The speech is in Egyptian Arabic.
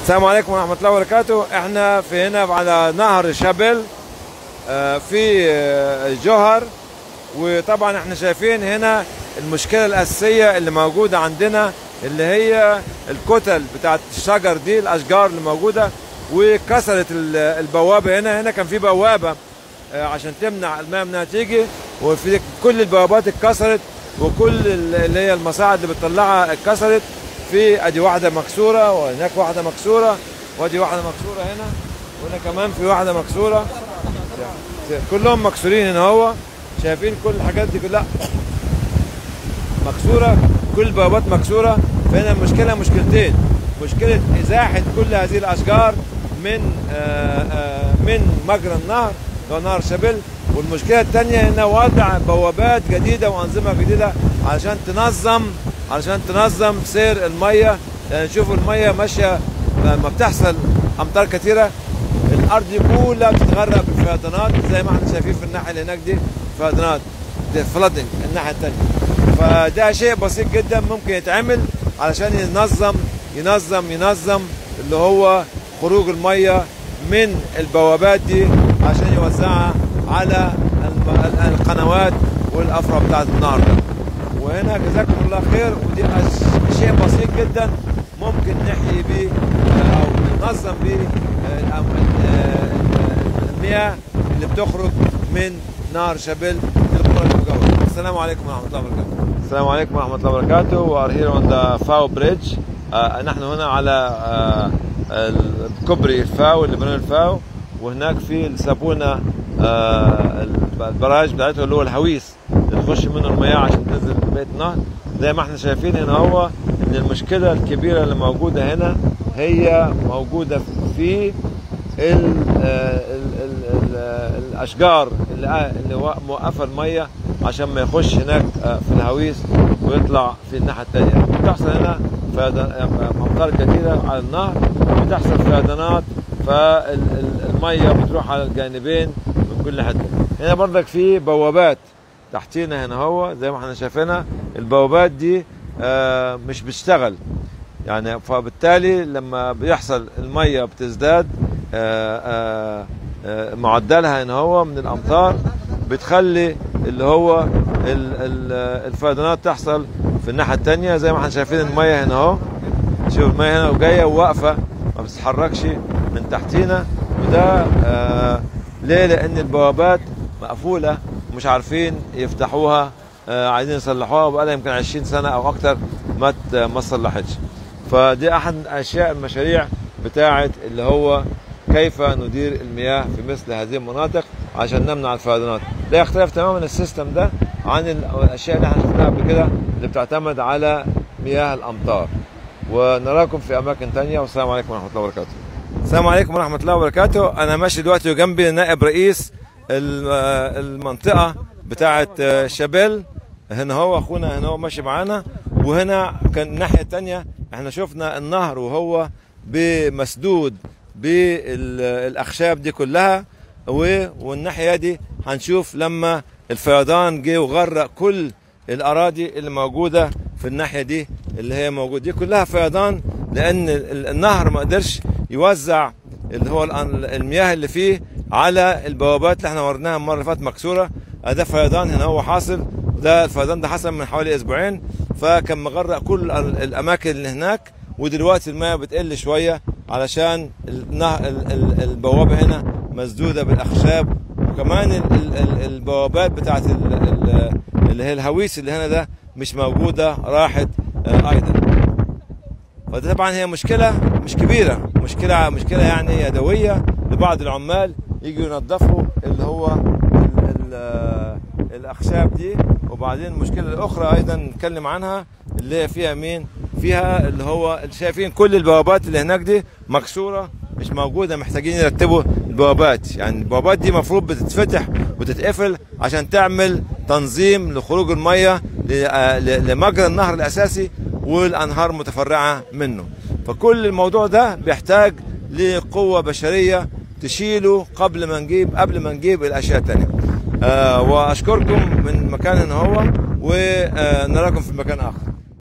السلام عليكم ورحمة الله وبركاته احنا في هنا على نهر شبل آه، في آه، جوهر وطبعا احنا شايفين هنا المشكلة الأساسية اللي موجودة عندنا اللي هي الكتل بتاعت الشجر دي الأشجار اللي موجودة وكسرت ال- البوابة هنا هنا كان في بوابة آه، عشان تمنع الماء منها تيجي وفي كل البوابات اتكسرت وكل ال- اللي هي المصاعد اللي بتطلعها اتكسرت في ادي واحده مكسوره وهناك واحده مكسوره وادي واحده مكسوره هنا وهنا كمان في واحده مكسوره كلهم مكسورين هنا هو شايفين كل الحاجات دي كلها مكسوره كل البوابات مكسوره فهنا المشكله مشكلتين مشكله ازاحه كل هذه الاشجار من آه، آه، من مجرى النهر اللي هو نهر شبل والمشكله الثانيه ان وضع بوابات جديده وانظمه جديده علشان تنظم علشان تنظم سير الميه لان نشوف الميه ماشيه لما بتحصل امطار كثيره الارض دي كلها بتتغرق بالفيضانات زي ما احنا شايفين في الناحيه اللي هناك دي فيضانات فلادنج الناحيه الثانيه فده شيء بسيط جدا ممكن يتعمل علشان ينظم ينظم ينظم اللي هو خروج الميه من البوابات دي عشان يوزعها على الم- ال- القنوات والافرع بتاعت النهر ده وهنا جزاكم الله خير ودي أش- شيء بسيط جدا ممكن نحيي بيه آه، او ننظم بيه آه، الأم- آه، المياه اللي بتخرج من نهر شبل للقرى المجاوره السلام عليكم ورحمه الله وبركاته السلام عليكم ورحمه الله وبركاته we are here on the فاو بريدج نحن هنا على آه، الكوبري الفاو اللي بنوا الفاو وهناك في السابونا آه، البراج بتاعته اللي هو الهويس اللي تخش منه المياه عشان تنزل بيت النهر زي ما احنا شايفين هنا هو ان المشكله الكبيره اللي موجوده هنا هي موجوده في ال ال ال ال الاشجار اللي اللي وا- موقفه الميه عشان ما يخش هناك آه، في الهويس ويطلع في الناحيه الثانيه بتحصل هنا فيضان- امطار كثيره على النهر بتحصل فيضانات فالميه بتروح على الجانبين من كل حته هنا برضك في بوابات تحتينا هنا هو زي ما احنا شايفينها البوابات دي آه، مش بتشتغل يعني فبالتالي لما بيحصل الميه بتزداد آه، آه، آه، معدلها هنا هو من الامطار بتخلي اللي هو ال- ال- الفيضانات تحصل في الناحيه الثانيه زي ما احنا شايفين الميه هنا اهو شوف الميه هنا وجايه وواقفه ما بتتحركش من تحتينا وده آه ليه؟ لان البوابات مقفوله ومش عارفين يفتحوها آه عايزين يصلحوها وبقى لها يمكن 20 سنه او اكتر ما ت- ما اتصلحتش فدي احد اشياء المشاريع بتاعه اللي هو كيف ندير المياه في مثل هذه المناطق عشان نمنع الفيضانات لا يختلف تماما السيستم ده عن ال- الاشياء اللي احنا شفناها قبل كده اللي بتعتمد على مياه الامطار ونراكم في اماكن تانية والسلام عليكم ورحمه الله وبركاته السلام عليكم ورحمه الله وبركاته انا ماشي دلوقتي وجنبي نائب رئيس ال- آه، المنطقه بتاعه آه، شبل هنا هو اخونا هنا هو ماشي معانا وهنا كان الناحيه الثانيه احنا شفنا النهر وهو بمسدود بالاخشاب دي كلها و- والناحيه دي هنشوف لما الفيضان جه وغرق كل الاراضي اللي موجوده في الناحيه دي اللي هي موجوده دي كلها فيضان لان ال- النهر ما قدرش يوزع اللي هو الأن- المياه اللي فيه على البوابات اللي احنا ورناها المره اللي فاتت مكسوره ده فيضان هنا هو حاصل وده الفيضان ده حصل من حوالي اسبوعين فكان مغرق كل ال- الاماكن اللي هناك ودلوقتي المياه بتقل شويه علشان النهر ال- ال- البوابه هنا مسدوده بالاخشاب وكمان ال- ال- ال- البوابات بتاعت ال- ال- اللي هي الهويس اللي هنا ده مش موجوده راحت آه، ايضا فده طبعا هي مشكله مش كبيره مشكله مشكله يعني يدويه لبعض العمال يجوا ينظفوا اللي هو ال ال الاخشاب دي وبعدين المشكله الاخرى ايضا نتكلم عنها اللي هي فيها مين فيها اللي هو شايفين كل البوابات اللي هناك دي مكسوره مش موجوده محتاجين يرتبوا البوابات يعني البوابات دي المفروض بتتفتح وتتقفل عشان تعمل تنظيم لخروج الميه ل- آه، ل- لمجرى النهر الاساسي والانهار متفرعه منه فكل الموضوع ده بيحتاج لقوه بشريه تشيله قبل ما نجيب قبل ما نجيب الاشياء الثانيه آه واشكركم من مكان هنا هو ونراكم في مكان اخر